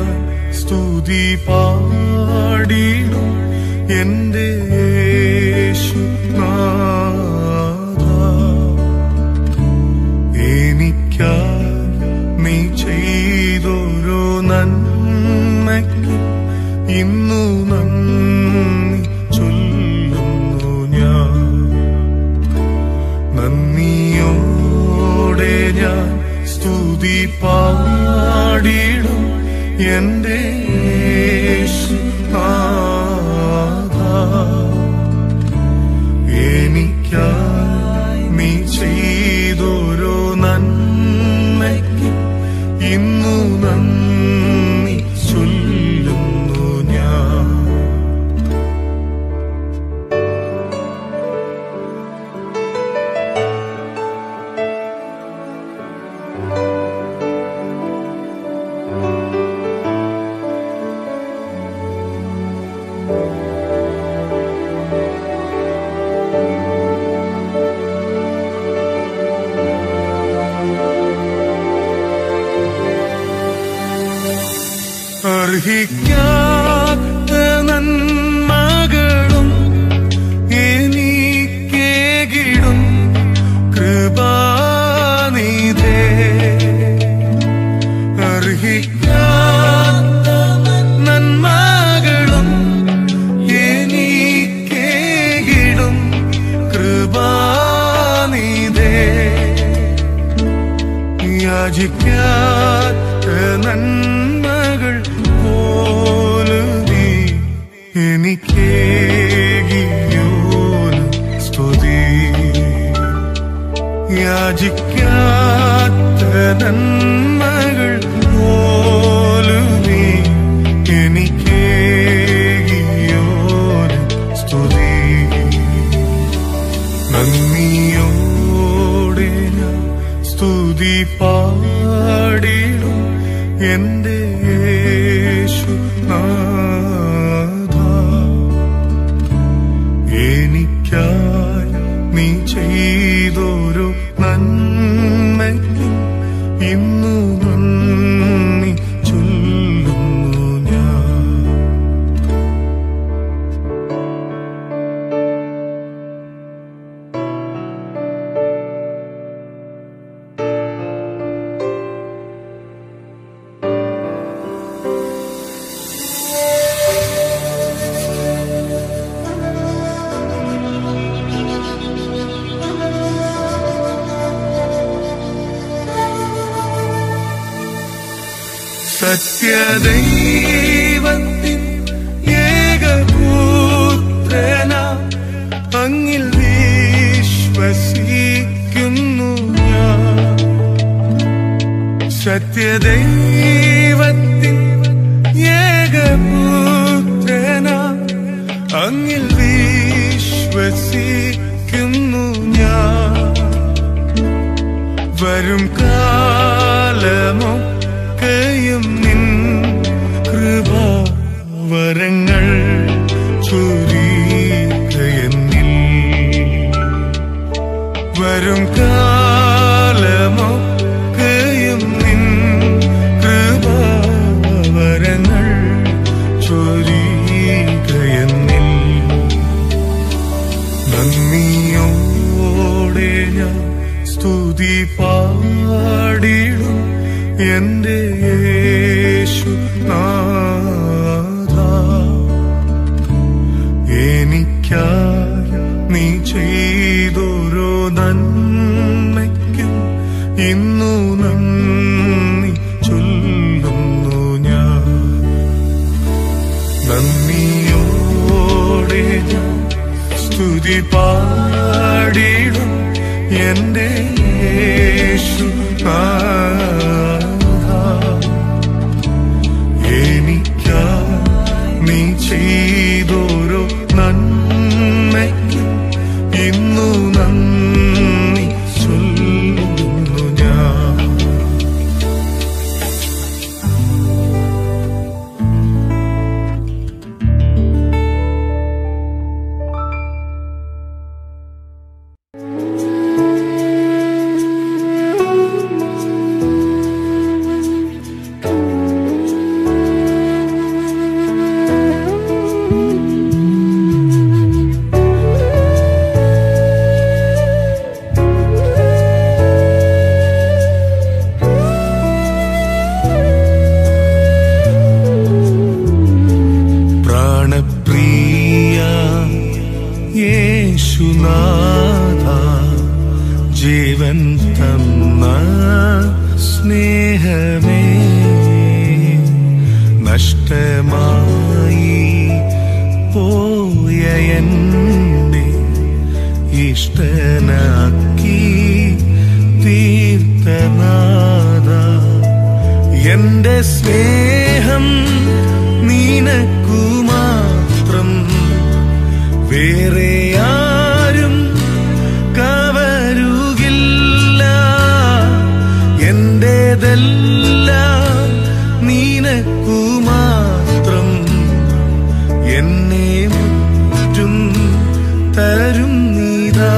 ഞാൻ സ്തുതി പാടിടും എന്റെ യേശുനാഥ എനിക്കായി നീ ചെയ്തൊരു നന്മയ്ക്ക് ഇന്നു നന്ദി ചൊല്ലുന്നു ഞാൻ നന്ദിയോടെ ഞാൻ സ്തുതി പാടിടും എന്റെ യേശുനാഥ എനിക്കായി നീ ചെയ്തൊരു നന്മയ്ക്ക് ഇന്നു നന്ദി ചൊല്ലുന്നു ഞാൻ അർഹിക്കാത്ത നന്മകളും എനിക്കേകിടും കൃപാനിധേ അർഹിക്കാത്ത നന്മകളും എനിക്കേകിടും കൃപാനിധേ യാചിക്കാത്ത നന്മകൾ പോലും നീ എനിക്കേകിയോലും സ്തുതി യാചിക്കാത്ത നന്മകൾ പോലും നീ എനിക്കേകിയോലും സ്തുതി നന്ദിയോടെ ഞാൻ സ്തുതി പാടിടും എന്റെ യേശുനാഥ എനിക്കായി നീ ചെയ്തൊരു നന്മയ്ക്ക് ഇന്നു നന്ദി ചൊല്ലുന്നു ഞാൻ സത്യദൈവത്തിൻ ഏകപുത്രന അങ്ങിൽ വിശ്വസിക്കുന്നു ഞാൻ സത്യദൈവത്തിൻ ഏകപുത്രന അങ്ങിൽ വിശ്വസിക്കുന്നു ഞാൻ വരും കാലമൊക്കെയും നിൻ കൃപാവരങ്ങൾ ചൊരികയെന്നിൽ വരും കാലമൊക്കെയും നിൻ കൃപാവരങ്ങൾ ചൊരികയെന്നിൽ നന്ദിയോടെ ഞാൻ സ്തുതി പാടിടും എന്റെ യേശുനാഥ എനിക്കായി നീ ചെയ്തൊരു നന്മയ്ക്കും ഇന്നു നന്ദി ചൊല്ലുന്നു ഞാൻ നന്ദിയോടെ ഞാൻ സ്തുതി പാടിടും എന്റെ യേശുനാഥ എനിക്കായി നീ ചെയ്തൊരു നന്മയ്ക്ക് ഇന്നു നന്ദി ചൊല്ലുന്നു ഞാൻ യേശുവേ നഷ്ടമായി പോയ എന്നെ ഇഷ്ടനാക്കി തീർത്തനാഥ എന്റെ സ്നേഹം നിനക്കു മാത്രം വേറെ ആരും കവരുകില്ല എന്റേതെല്ലാം നിനക്കു മാത്രം എന്നെ മുറ്റും തരും നീതാ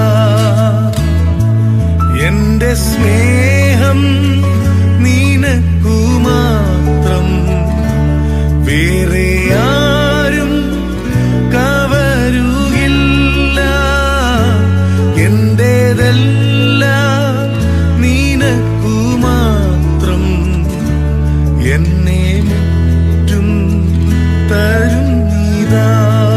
എന്റെ സ്നേഹം നിനക്കു മാത്രം വേറെ ആരും കവരുകില്ല എന്റേതെല്ലാം നിനക്കു മാത്രം എന്നെ മുറ്റും തരും നീതാ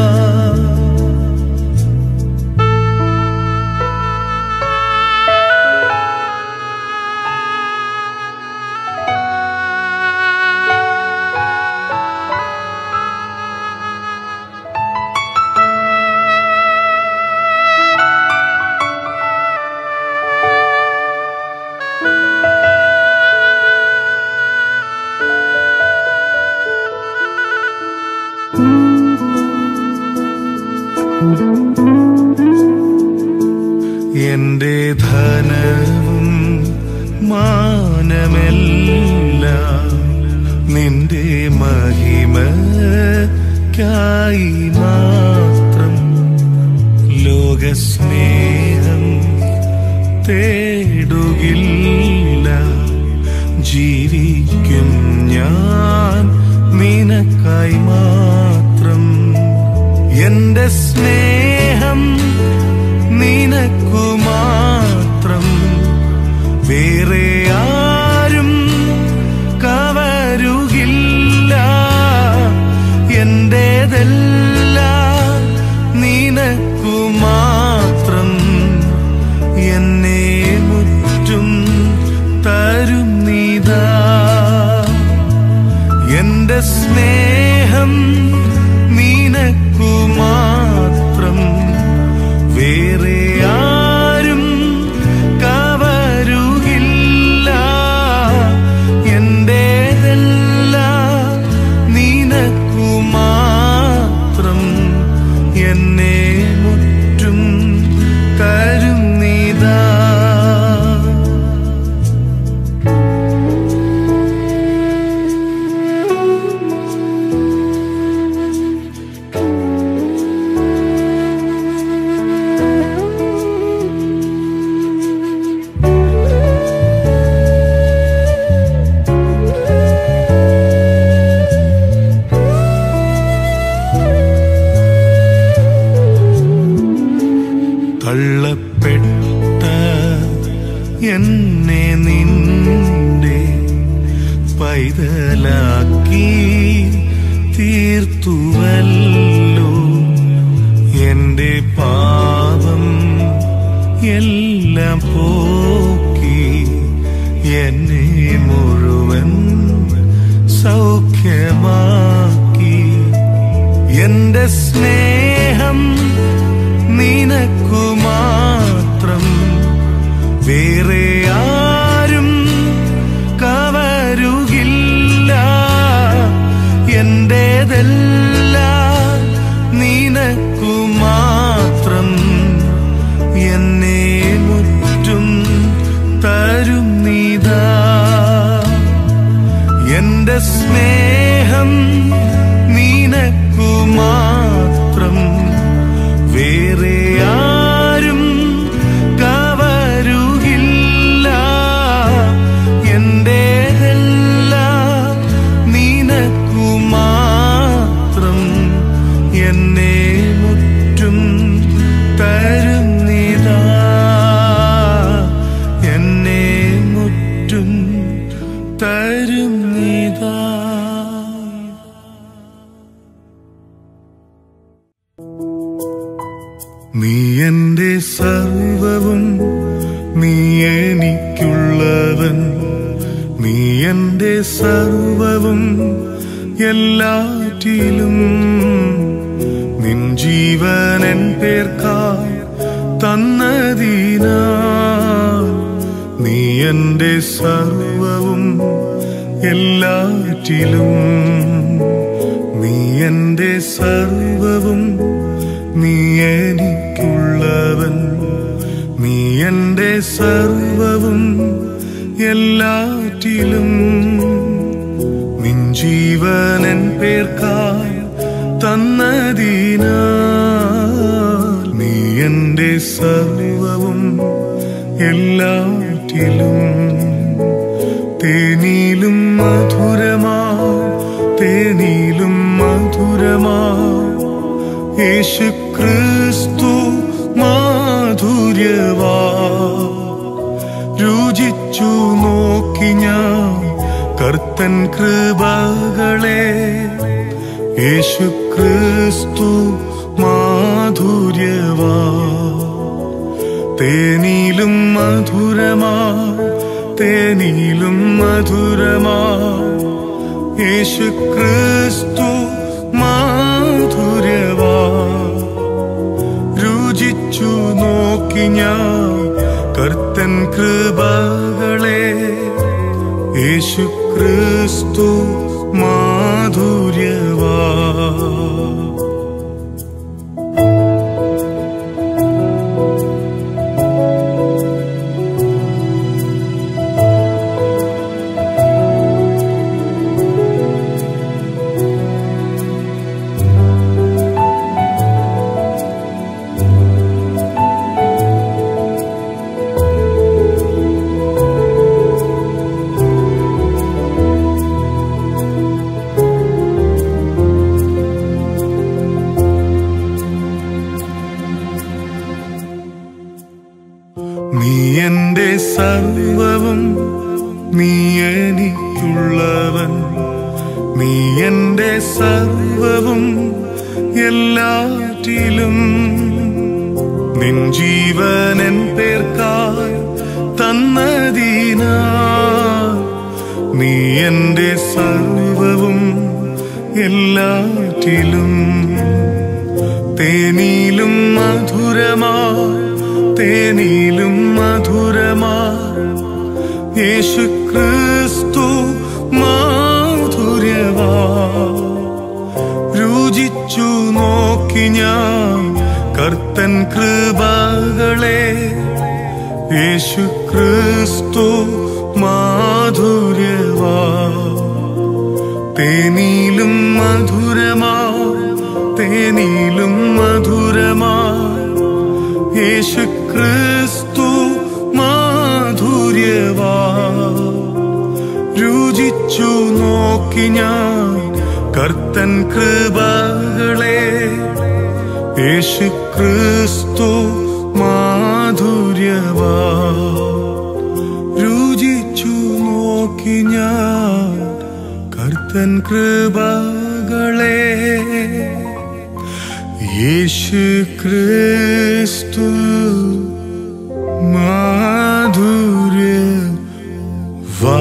എന്റെ ധനവും മാനമെല്ലാം നിന്റെ മഹിമയ്ക്കായി മാത്രം ലോകസ്നേഹം തേടുകില്ല ജീവിക്കും ഞാൻ നിനക്കായി മാത്രം എന്റെ സ്നേഹം നിനക്കു മാത്രം വേറെ ആരും കവരുകില്ല എന്റേതെല്ലാം നിനക്കു മാത്രം എന്നെ മുറ്റും തരും നീതാ എന്റെ സ്നേഹം നിനക്കു മാത്രം വേറെ ആരും കവരുകില്ല എന്റേതെല്ലാം നിനക്കു മാത്രം എന്നെ മുറ്റും തരും നീതാ തള്ളപ്പെട്ട എന്നെ നിന്റെ പൈതലാക്കി തീർത്തുവല്ലോ എന്റെ പാപം എല്ലാം പോക്കി എന്നെ മുഴുവൻ സൗഖ്യമാക്കി എന്റെ സ്നേഹം നിനക്കു മാത്രം വേറെ ആരും കവരുകില്ല എന്റേതെല്ലാം നിനക്കു മാത്രം എന്നെ മുറ്റും തരും നീതാ എന്റെ സ്നേഹം നിനക്കു മാത്രം വേറെ ആരും കവരുകില്ല എന്റേതെല്ലാം നിനക്കു മാത്രം എന്നെ മുറ്റും തരും നീതാ എന്നെ മുറ്റും തരും നീതാ നീ എന്റെ സർവവും നീ എനിക്കുള്ളവൻ നീ എന്റെ സർവവും എല്ലാറ്റിലും നിൻ ജീവനൻ പേർക്കായി തന്നതിനാ നീ എന്റെ സർവവും എല്ലാറ്റിലും നീ എന്റെ സർവവും നീ എനിക്കുള്ളവൻ നീ എന്റെ സർവവും എല്ലാറ്റിലും നിൻ ജീവനൻ പേർക്കായി തന്നതിനാ നീ എന്റെ സർവവും എല്ലാറ്റിലും തേനീലും മധുരമാ തേനീലും മധുരമാ യേശു ക്രിസ്തു മാധുര്യവാ രുചിച്ചു നോക്കി ഞാൻ കർത്തൻ കൃപകളെ യേശു ക്രിസ്തു മാധുര്യവാ തേനീലും മധുരമാ തേനീലും മധുരമാ യേശു ക്രിസ്തു മാധുര്യവാ രുചിച്ചു നോക്കി ഞാൻ കർത്തൻ കൃപകളെ യേശു ക്രിസ്തു മാധുര്യവാ നീ എന്റെ സർവവും നീ എനിക്കുള്ളവൻ നീ എന്റെ സർവവും എല്ലാറ്റിലും നിൻ ജീവനൻ പേർക്കായി തന്നതിനാ നീ എന്റെ സർവവും എല്ലാറ്റിലും തേനീലും മധുരമാ തേനീലും മധുരമാ യേശു ക്രിസ്തു മാധുര്യവാ രുചിച്ചു നോക്കി ഞാൻ കർത്തൻ കൃപകളെ യേശു ക്രിസ്തു മാധുര്യവാ തേനീലും മധുരമാ തേനീലും മധുരമാ യേശു ക്രിസ്തു മാധുര്യവാ രുചിച്ചു നോക്കി ഞാൻ കർത്തൻ കൃപകളെ യേശു ക്രിസ്തു മാധുര്യവാ രുചിച്ചു നോക്കി ഞാൻ കർത്തൻ കൃപകളെ യേശു ക്രിസ്തു മാധുര്യ വാ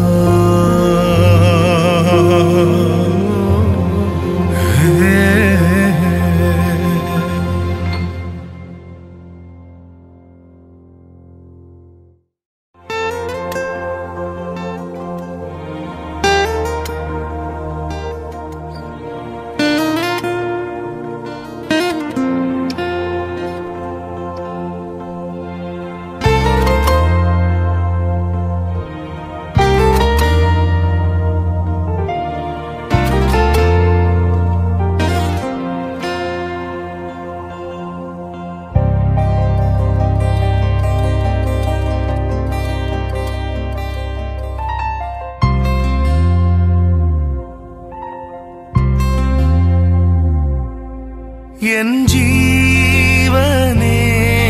എൻ ജീവനെ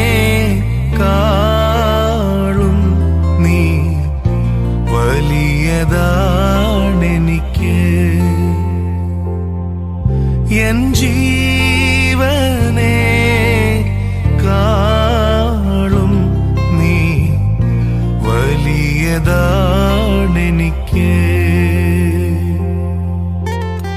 കാളും നീ വലിയതാണെനിക്ക് എൻ ജീവനെ കാളും നീ വലിയതാണെനിക്ക്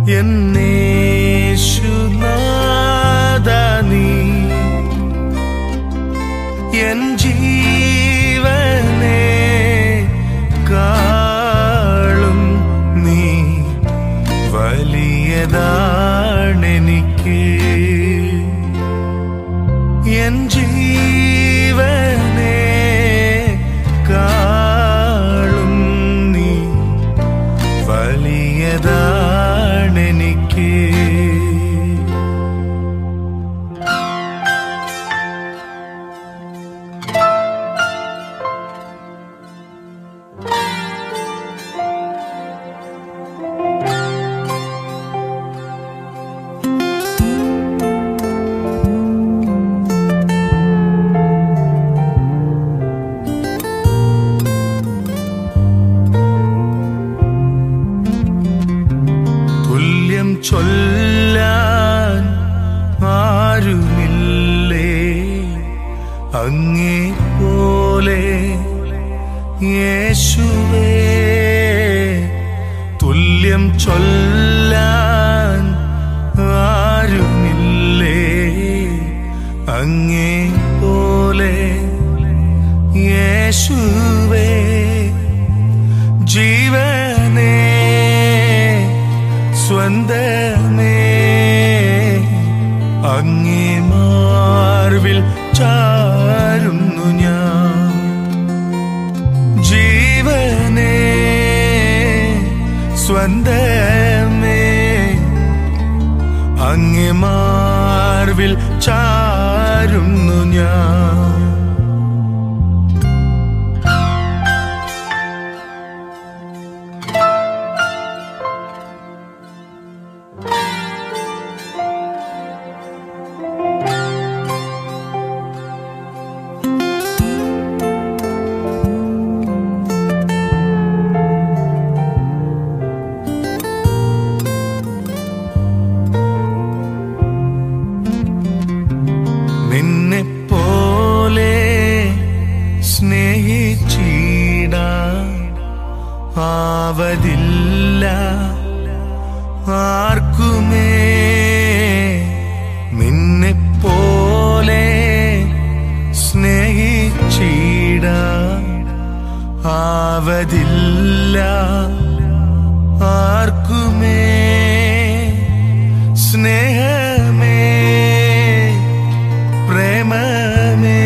എന്നേശുനാഥ നീ എൻ ജീവനെ കാളും നീ വലിയതാണെനിക്ക് എൻ ജീവനെ കാളും നീ വലിയതാണെനിക്ക് തുല്യം ചൊല്ലാൻ ആരുമില്ലേ അങ്ങേ പോലെ യേശുവേ തുല്യം ചൊല്ലാൻ ആരുമില്ലേ അങ്ങേ പോലെ യേശുവേ ജീവനേ സ്വന്തമേ അങ്ങേ മാർവിൽ ചാരുന്നു ഞാൻ ജീവനേ സ്വന്തമേ അങ്ങേ മാർവിൽ ചാരുന്നു ഞാൻ നിന്നെ പോലെ സ്നേഹിച്ചിട ആവതില്ല ആർക്കുമേ നിന്നെ പോലെ സ്നേഹിച്ചിട ആവതില്ല ആർക്കുമേ സ്നേഹമേ പ്രേമമേ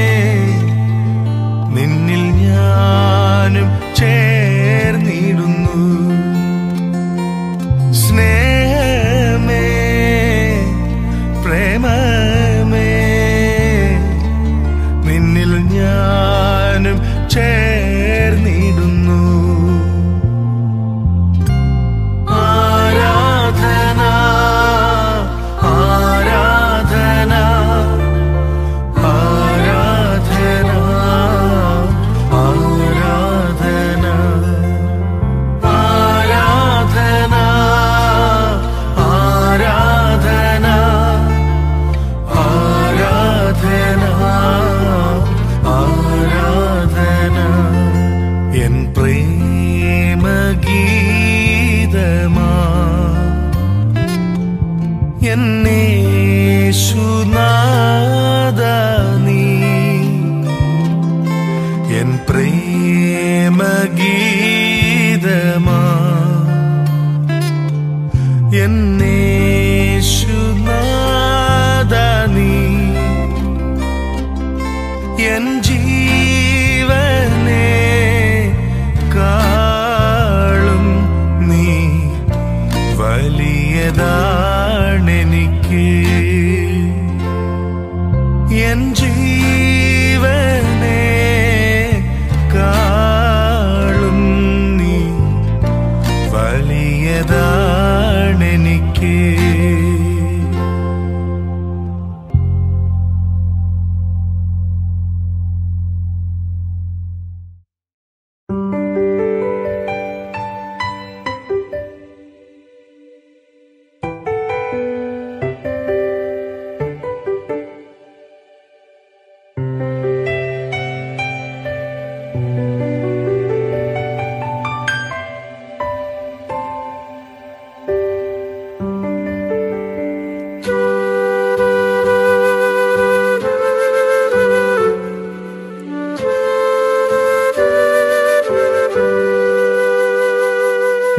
നിന്നിൽ ഞാനും ചേർന്നിടുന്നു സ്നേഹമേ പ്രേമമേ നിന്നിൽ ഞാനും ചേർന്നിടുന്നു ആരാധന ആരാധന ആരാധന ആരാധന ആരാധന ആരാധന ആരാധന ആരാധന എൻ പ്രേമഗീതമാ എന്നേശുനാഥ നീ എൻ പ്രേമഗീതമാ എന്നേശുനാഥ നീ എൻ ജീവനെ കാളും നീ വലിയതാണെനിക്ക് എൻ ജീവനെ കാളും നീ വലിയതാണെനിക്ക്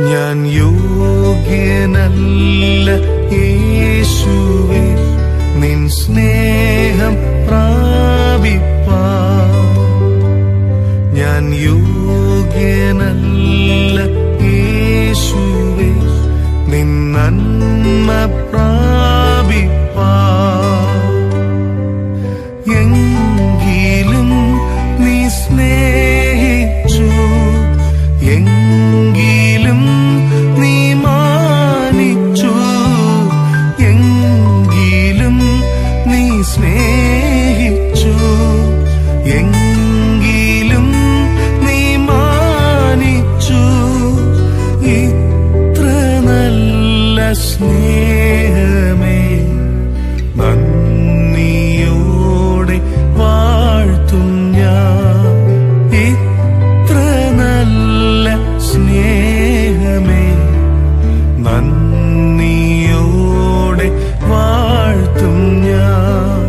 ഞാൻ യോഗ്യനല്ല യേശുവേ നിൻ സ്നേഹം പ്രാപിപ്പാ ഞാൻ യോഗ്യനല്ല യേശുവേ നിൻ നന്മ പ്രാപിപ്പാ എങ്കിലും നീ സ്നേഹിച്ചു എങ്കിലും നീ മാനിച്ചു എങ്കിലും നീ സ്നേഹിച്ചു എങ്കിലും നീ മാനിച്ചു ഇത്ര നല്ല സ്നേഹമേ നന്ദിയോടെ വാഴ്ത്തും ഞാൻ ഇത്ര നല്ല സ്നേഹമേ നന്ദിയോടെ വാഴ്ത്തും ഞാൻ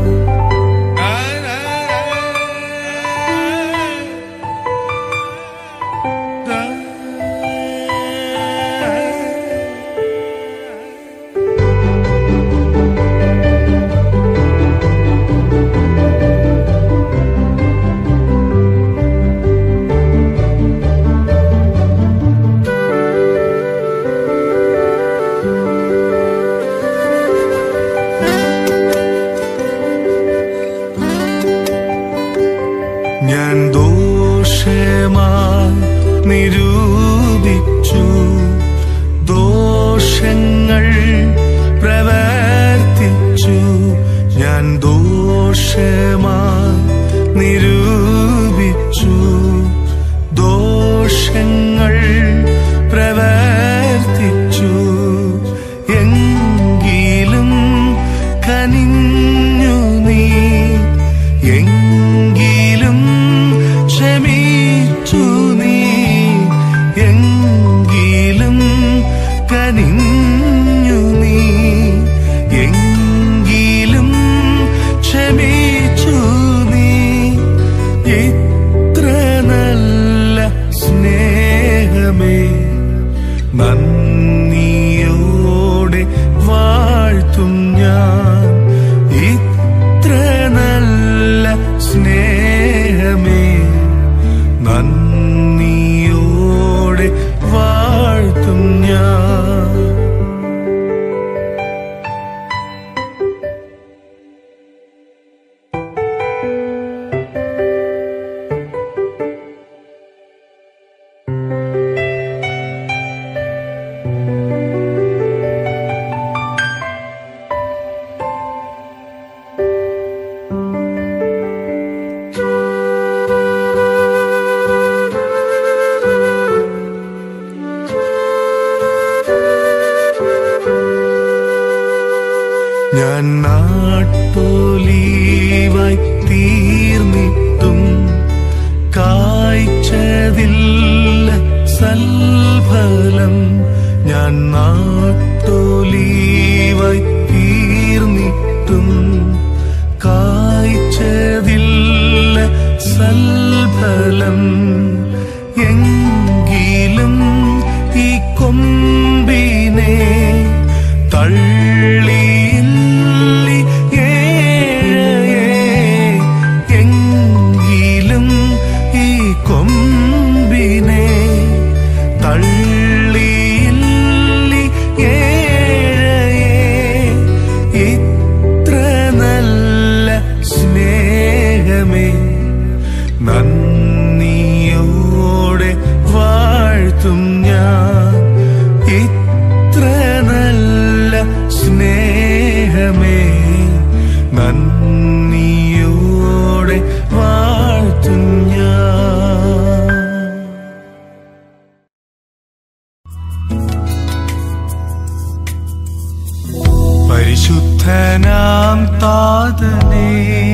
ഞാൻ ദോഷമായി നിരൂപിച്ചു ദോഷങ്ങൾ പ്രവർത്തിച്ചു ഞാൻ ദോഷമായി നിരൂപിച്ചു ദോഷങ്ങൾ പ്രവർത്തിച്ചു എങ്കിലും കനിഞ്ഞു നീ എങ്കിലും ക്ഷമിച്ചു നീ എങ്കിലും കനിഞ്ഞു നീ എങ്കിലും ക്ഷമിച്ചു നീ ഇത്ര നല്ല സ്നേഹമേ നന്ദിയോടെ വാഴ്ത്തും ഞാൻ ഇത്ര നല്ല സ്നേഹമേ നന്ദിയോടെ വാഴ്ത്തും ഞാൻ ഞാൻ നാട്ടോലീവായി തീർന്നിട്ടും കായ്ച്ചതില്ല സൽഫലം ഞാൻ നാട്ടോലീവായി തീർന്നിട്ടും കായ്ച്ചതില്ല സൽഫലം എങ്കിലും ഈ കൊമ്പിനെ തള്ളിയില്ലി ഏഴയേ എങ്കിലും ഈ കൊമ്പിനെ തള്ളിയില്ലി ഏഴയേ ഇത്ര നല്ല സ്നേഹമേ നന്ദിയോടെ വാഴ്ത്തും ഞാൻ ഇത്ര നല്ല സ്നേഹമേ നന്ദിയോടെ വാഴ്ത്തും ഞാൻ പരിശുദ്ധനാം താതനേ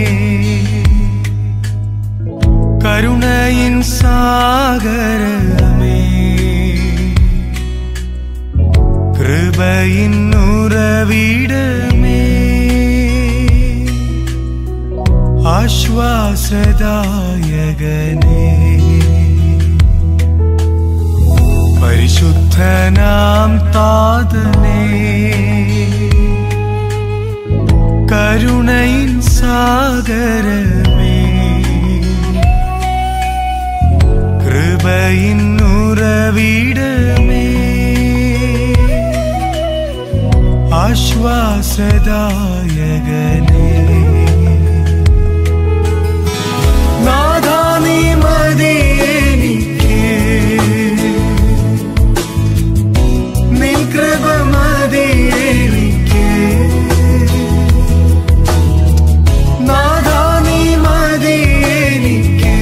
കരുണയിൻ സാഗരമേ കൃപയിൻ ഉറവിടമേ ആശ്വാസദായകനേ പരിശുദ്ധ പരിശുദ്ധനാം താതനേ കരുണയിൻ സാഗരമേ കൃപയിൻ ഉറവിടമേ ആശ്വാസദായകനേ നാഥാ നീ മതിയെനിക്ക് നിൻ കൃപ മതിയെനിക്ക് നാഥാ നീ മതിയെനിക്ക്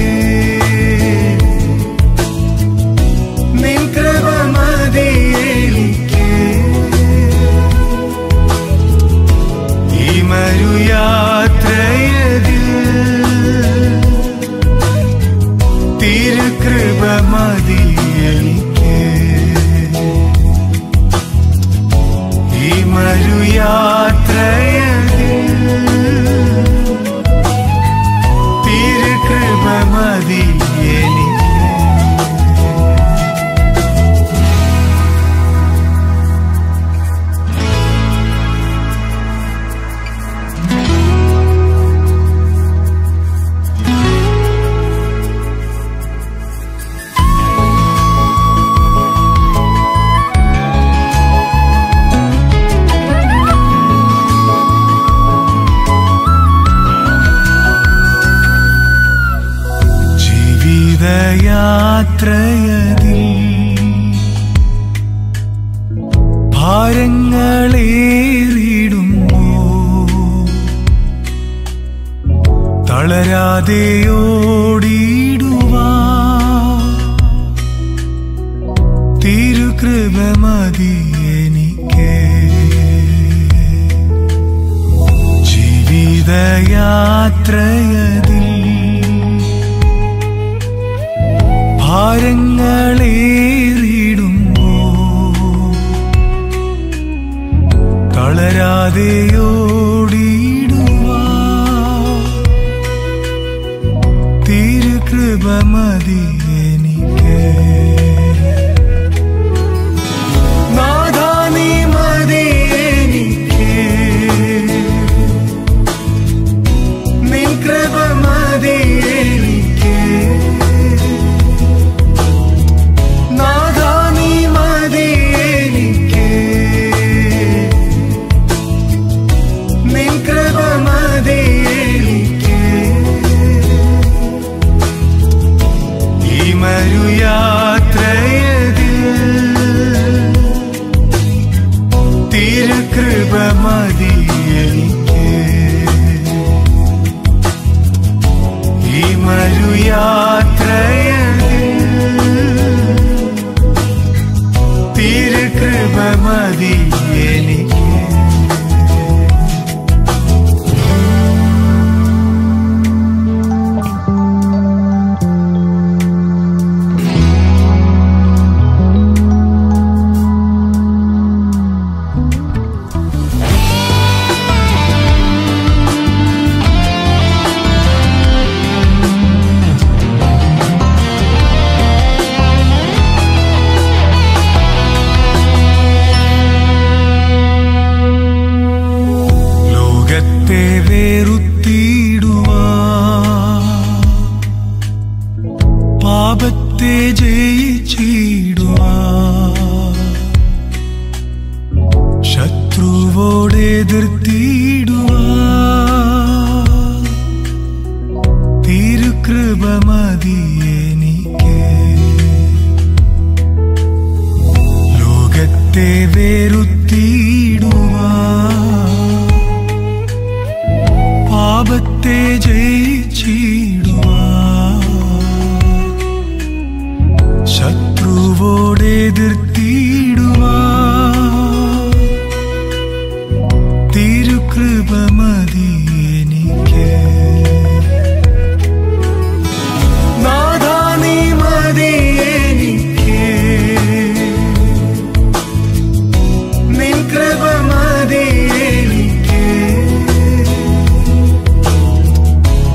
നിൻ കൃപ മതിയെനിക്ക് ഈ മരുയാത്രയതിൽ തിരുകൃപ മതിയെനിക്ക് ഈ മരുയാത്രയതിൽ തിരുകൃപ മതിയെനിക്ക് ജീവിതയാത്രയതിൽ ഭാരങ്ങളേറിടുമ്പോ തളരാതെ ഓടിടുവാ തിരുകൃപ മതി എനിക്ക് ജീവിതയാത്രയതിൽ ഭാരങ്ങളേറിടുമ്പോ തളരാതെ ഓടിടുവാ തിരുകൃപ മതി എനിക്ക് നാഥാ നീ മതി എനിക്ക് നിൻ കൃപ മതി എനിക്ക് നാഥാ നീ മതി എനിക്ക് നിൻ കൃപ മതി എനിക്ക് ഈ മരുയാത്രയതിൽ തിരുകൃപ മതി എനിക്ക് ഈ മരുയാത്രയതിൽ തിരുകൃപ മതി എനിക്ക് ലോകത്തെ വേറുത്തിടുവാ പാപത്തെ ജയിച്ചിടുവാ ശത്രുവോടെ എതിർത്തിടുവാ തിരുകൃപ മതി എനിക്ക് ലോകത്തെ വേറുത്തിടുവാ പാപത്തെ ജയിച്ചിടുവാ ശത്രുവോടെ എതിർത്തിടുവാ തിരുകൃപ മതി എനിക്ക് നാഥാ നീ മതി എനിക്ക് നിൻ കൃപ മതി എനിക്ക്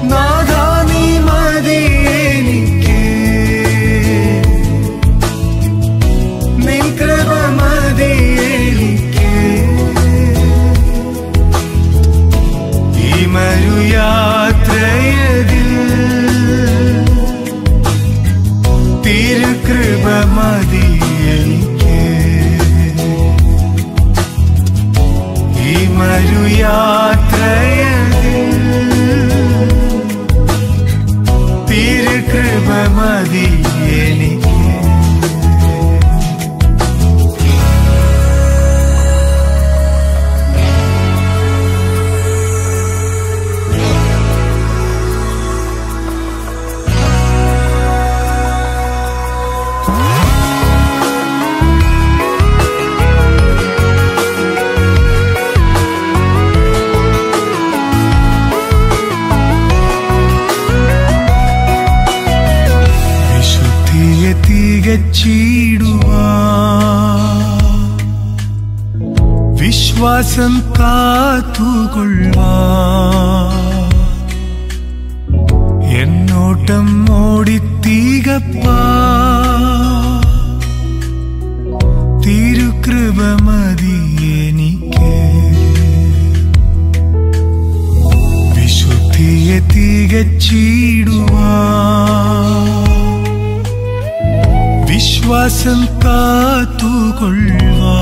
യാത്രയതിൽ തിരുകൃപ മതി എനിക്ക് വിശുദ്ധിയെ തികച്ചിടുവാ വിശ്വാസം കാത്തുകൊള്ളുവാ എന്നോട്ടം ഓടിത്തീകപ്പാ തിരുകൃപ മതി എനിക്ക് വിശുദ്ധിയെ തികച്ചിടുവാ വിശ്വാസം കാത്തുകൊള്ളുവാ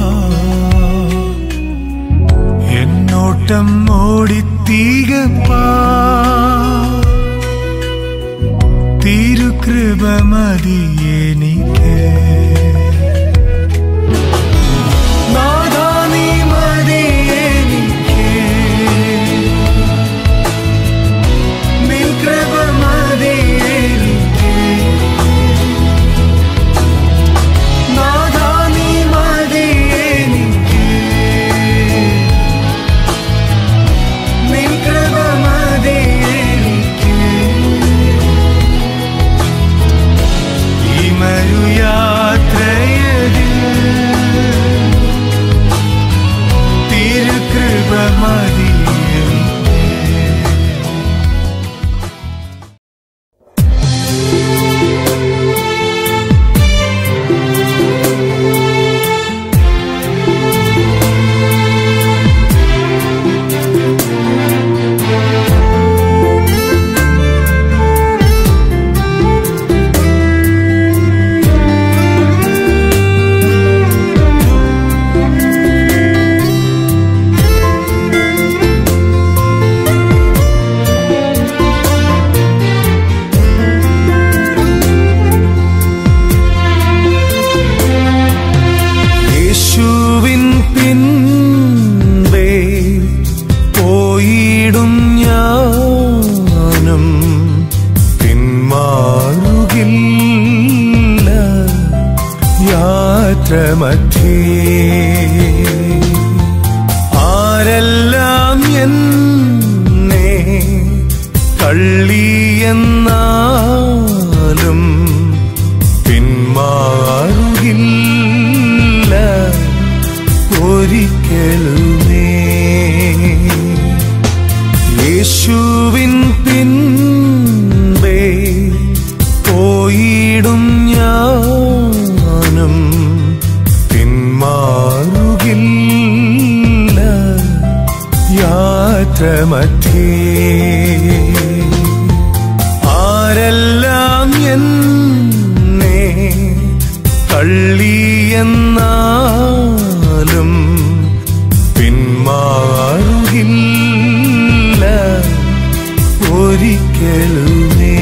എന്നോട്ടം ഓടിത്തീകപ്പാ തിരുകൃപ മതി എനിക്ക് നാഥാ നീ മതി എനിക്ക് നിൻ കൃപ മതി എനിക്ക് നാഥാ നീ മതി എനിക്ക് നിൻ കൃപ മതി എനിക്ക് ഈ മരുയാത്രയതിൽ തിരുകൃപ മതി എനിക്ക് യേശുവിൻ പിൻപേ പോയിടും ഞാനും പിന്മാറുകില്ല യാത്രമധ്യേ ആരെല്ലാം എന്നെ തള്ളിയെന്നാലും പിന്മാറുകില്ല ഒരിക്കലുമേ യേശുവിൻ പിൻപേ പോയിടും ഞാനും പിന്മാറുകില്ല യാത്രമധ്യേ ആരെല്ലാം എന്നെ തള്ളിയെന്നാലും പിന്മാറുകില്ല ഒരിക്കലുമേ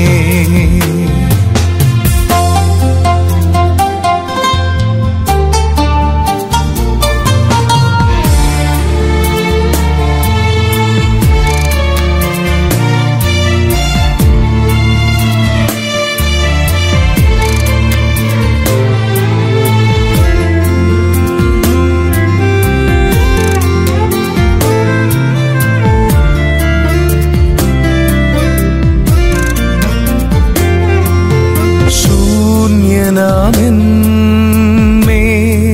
ശൂന്യനാമെന്നേ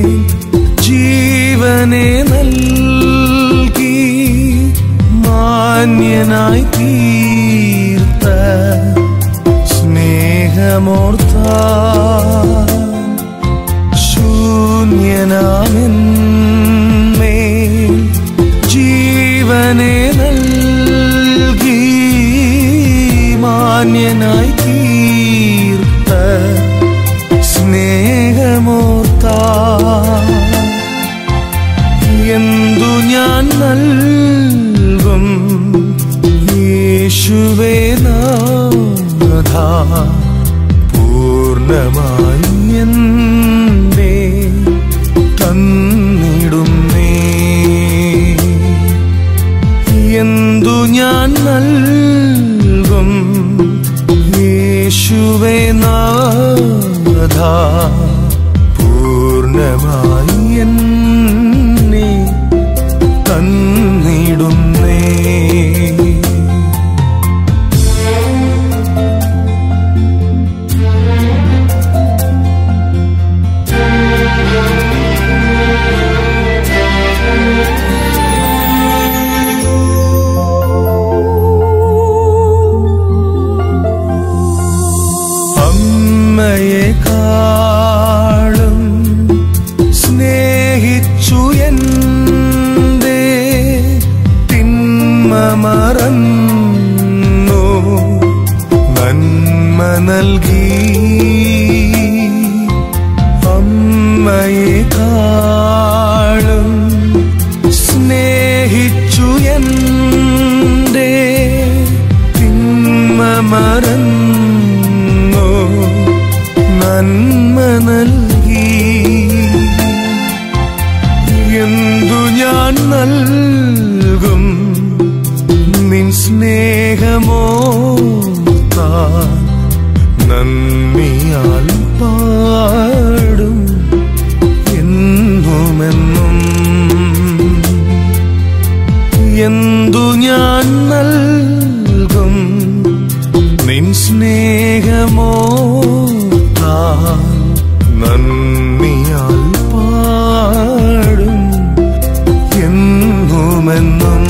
ജീവനെ നൽകി മാന്യനായി തീർത്ത സ്നേഹമോർത്ത ശൂന്യനാമെന്നേ ജീവനെ നൽകി മാന്യനായി തീർത്ത സ്നേഹമോർത്ത എന്തു ഞാൻ നല്ല സ്നേഹിച്ചു എൻ്റെ തിന്മ മറന്നു നന്മ നൽകി അമ്മയെ കാണും സ്നേഹിച്ചു എൻ്റെ തിന്മ മറന്നു നന്മ നൽകി എന്തു ഞാൻ നൽകും നിൻ സ്നേഹമോ താൻ നന്ദിയാൽ പാടും എന്നുമെന്നും എന്തു ഞാൻ നൽകും നിൻ സ്നേഹമോ താൻ നന്ദിയാൽ പാടും എന്നുമെന്നും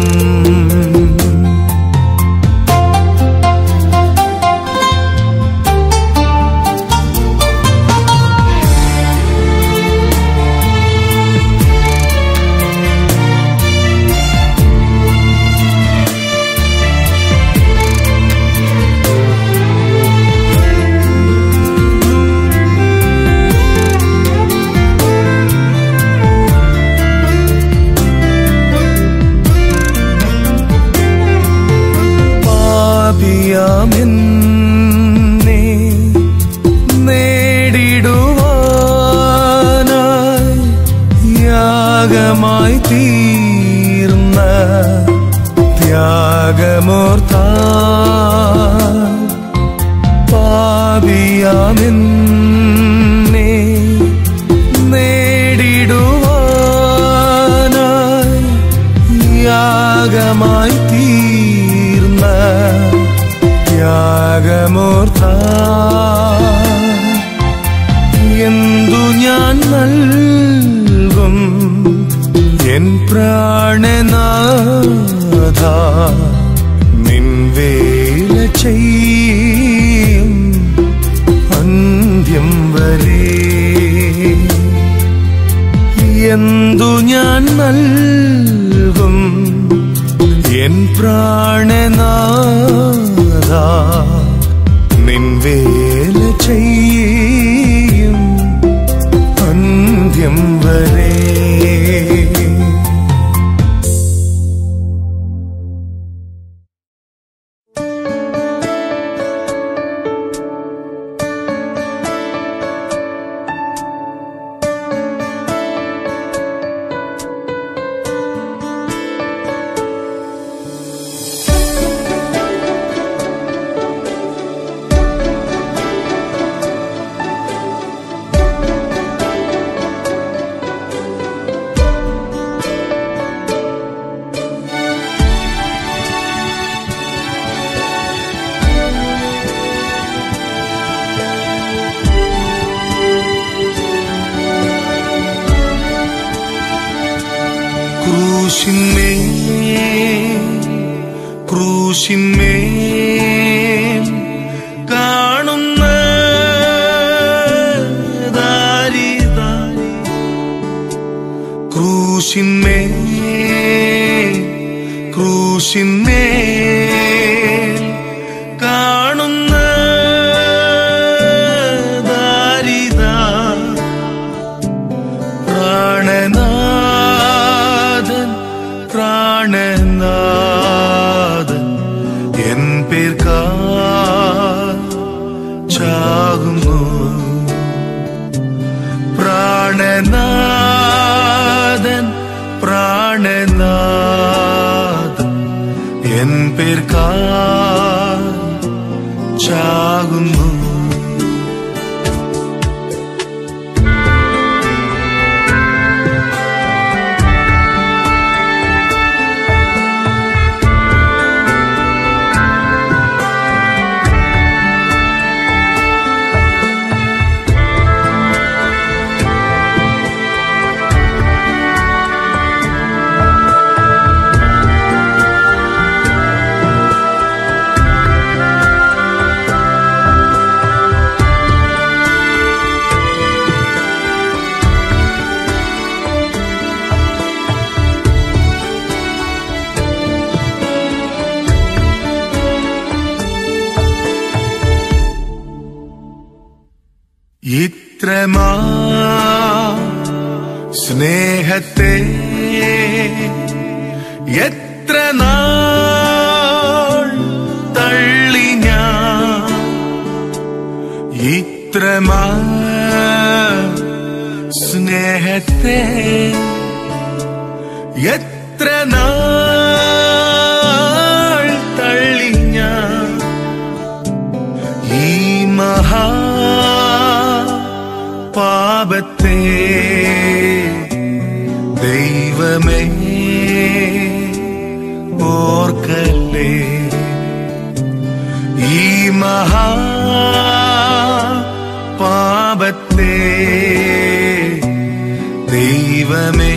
പാപിയാമെന്നെ നേടിടുവാനായി യാഗമായി തീർന്ന ത്യാഗമോർത്ത പാപിയാമെന്നെ നേടിടുവാനായി യാഗമായി തീർന്ന ത്യാഗമോർത്ത എന്തു ഞാൻ നൽകും എൻ പ്രാണനാഥ നിൻ വേല ചെയ്യും അന്ത്യം വരെ എന്തു ഞാൻ നൽകും എൻ പ്രാണനാഥ നിൻ വേല ചെയ്യും അന്ത്യം വരെ ക്രൂശിന്മേ ക്രൂശിന്മേ കാണുന്ന ദാരിത ക്രൂശിന്മേ ക്രൂശിന്മേ കാണുന്ന ദാരിതാ പ്രാണനാഥൻ പ്രാണനാഥൻ എൻ പേർക്കാ ചാകുന്നു പ്രാണനാഥൻ പ്രാണനാഥൻ എൻ പേർക്കാ ചാകുന്നു ഇത്രമാ സ്നേഹത്തെ എത്ര നാൾ തള്ളി ഞാൻ ഇത്രമാ സ്നേഹത്തെ എത്ര നാൾ തള്ളി ഞാൻ ഈ മഹാ പാപത്തെ ദൈവമേ ഓർക്കല്ലേ ഈ മഹാ പാപത്തെ ദൈവമേ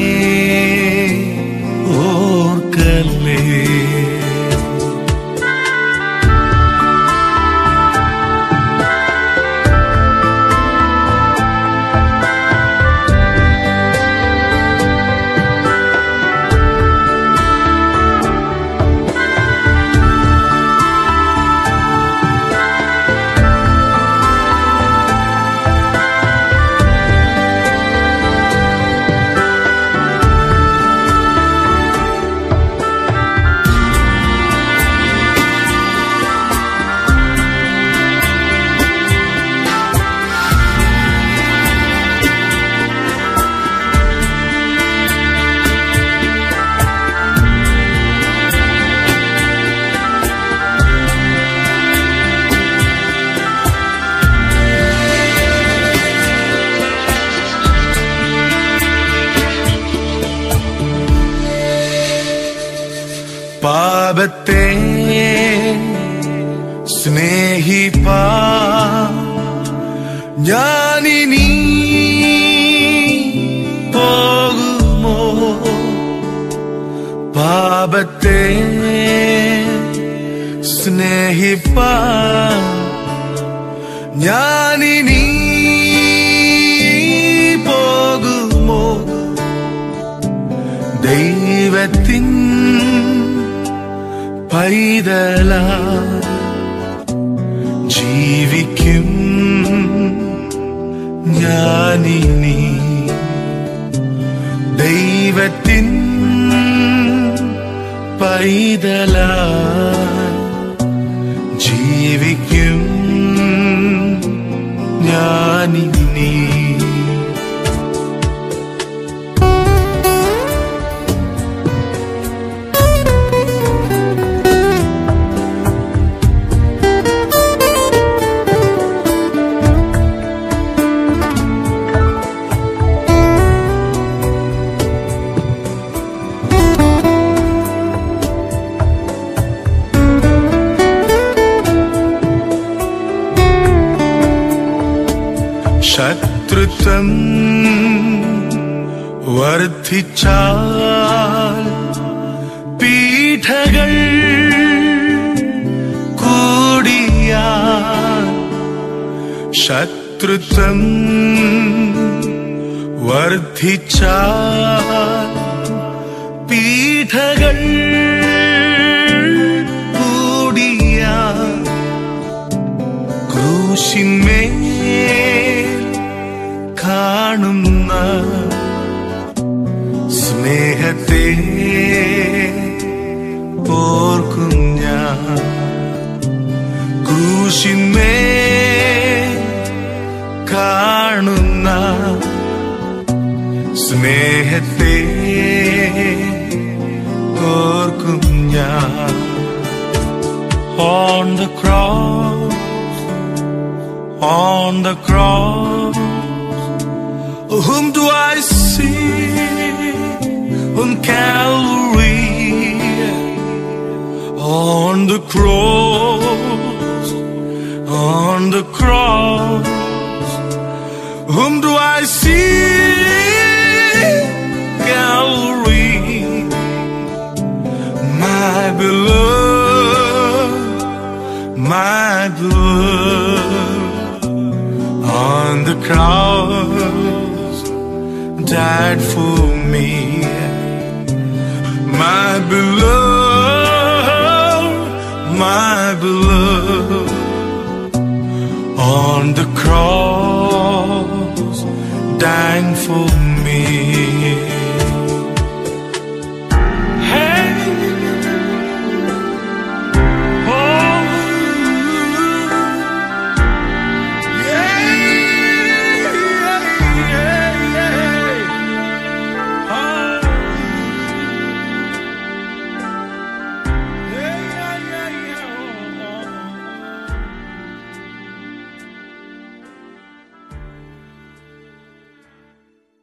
ഓർക്കല്ലേ പാപത്തെ സ്നേഹിപ്പാ ഞാനിനി പോകുമോ പാപത്തെ സ്നേഹിപ്പാ ഞാനിനി പോകുമോ ദൈവത്തിൻ പൈതല ജീവിക്കും ഞാനിനി ദൈവത്തിൻ പൈതല ജീവിക്കും ഞാനിനി ശത്രുത്വം വർദ്ധിച്ചാൽ പീഠകൾ കൂടിയാൽ ശത്രുത്വം വർദ്ധിച്ചാൽ പീഠകൾ കൂടിയാൽ ക്രൂശിന്മേൽ കാണുന്ന സ്നേഹത്തെ ഓർക്കും ഞാൻ ക്രൂശിന്മേൽ കാണുന്ന സ്നേഹത്തെ ഓർക്കും ഞാൻ on the cross on the cross whom do I see on Calvary on the cross on the cross whom do I see Calvary my beloved my beloved on the cross died for me. My beloved, my beloved, on the cross for me.